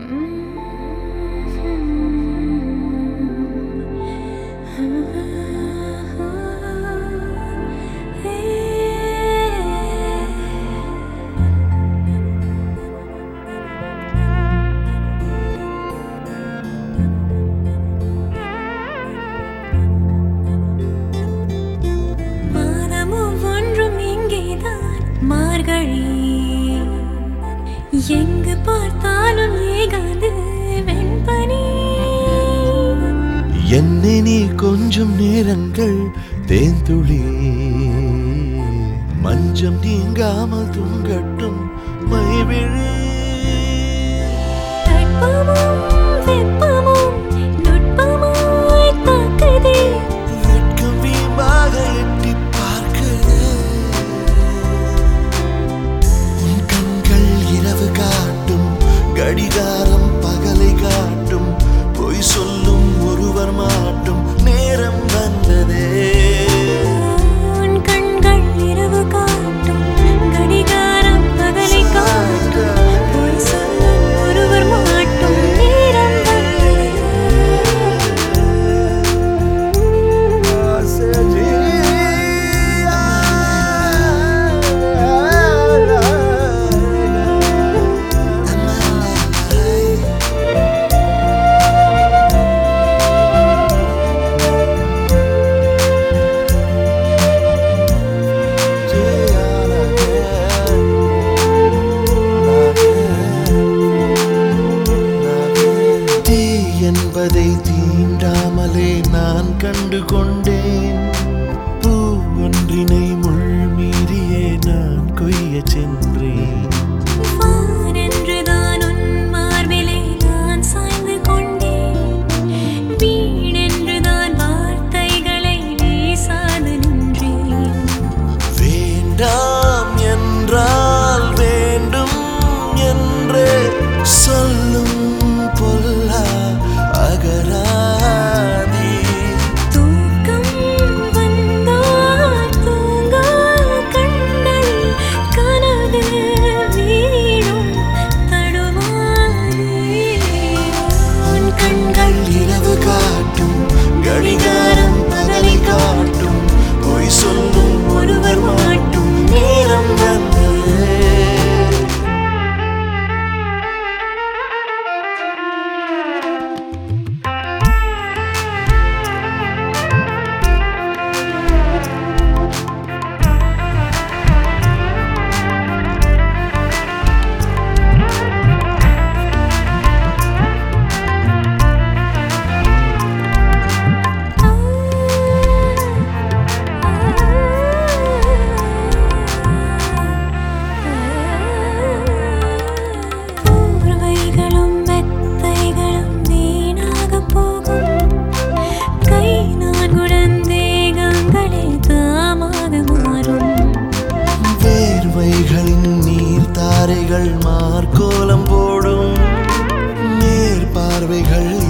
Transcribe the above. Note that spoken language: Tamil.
மாதமும் ஒன்றும் இங்கேதான் மார்கழி எங்கு பார்த்தாலும் ஏகாது வெண்பனி என்னை நீ கொஞ்சம் நேரங்கள் தேன்துளி மஞ்சம் நீங்காமல் தூங்கட்டும் மைவிழி தட்பமும் வெப்பமும் நுட்பமாய் தாக்குதே வெட்கம் வீம்பாக எட்டி பார்க்குது உன் கண்கள் இரவு காட்டும் கடிகாரம் பகலை காட்டும் பொய் சொல்லும் ஒருவர் மாட்டும் நேரம் வந்ததே உன் கண்கள் இரவு காட்டும் கடிகாரம் பகலை காட்டும் பொய் சொல்லும் ஒருவர் மாட்டும் நேரம் தீ என்பதை தீண்டாமலே நான் கண்டு கொண்டேன் பூ ஒன்றினை முள் மீறியே நான் கொய்ய சென்றேன் வானென்றுதான் உன் மார்பிலே நான் சாய்ந்து கொண்டேன் வீணென்றுதான் வார்த்தைகளை வீசாது நின்றேன் வேண்டாம் என்றால் வேண்டும் என்று சொல்லும் பொல்லா அகராதி தூக்கம் வந்தால் தூங்கா கண்கள் கனவில் வீழும் தடுமாறி உன் கண்கள் இரவு காட்டும் கடிகாரம் பகலை காட்டும் பொய் சொல்லும் ஒருவர் மாட்டும் நேரம் வந்தது போர்வைகளும் மெத்தைகளும் வீணாகப் போகும் கை நான்குடன் தேகங்களே தாமாக மாறும் வேர்வைகளின் நீர் தாரைகள் மார்க்கோலம் போடும் நேர் பார்வைகள்